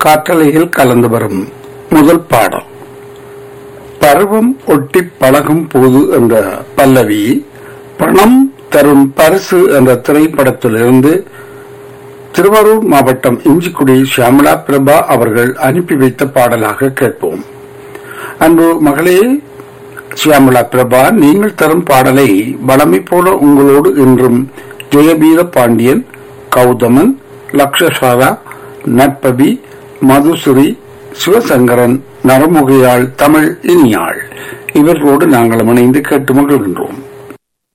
காற்றலையில் கலந்து வரும் முதல் பாடல் பருவம் ஒட்டி பழகும் போது என்ற பல்லவி பணம் தரும் பரிசு என்ற திரைப்படத்திலிருந்து திருவாரூர் மாவட்டம் இஞ்சிக்குடி ஷியாமலா பிரபா அவர்கள் அனுப்பி வைத்த பாடலாக கேட்போம் அன்பு மகளே ஷியாமலா பிரபா நீங்கள் தரும் பாடலை வளமை போல உங்களோடு இன்றும் ஜெயபீர பாண்டியன் கௌதமன் லக்ஷசாரா நட்பவி மதுசுரி சிவசங்கரன் நரமுகையாள் தமிழ் இனியாள் இவர்களோடு நாங்கள் இணைந்து கேட்டு மகிழ்கின்றோம்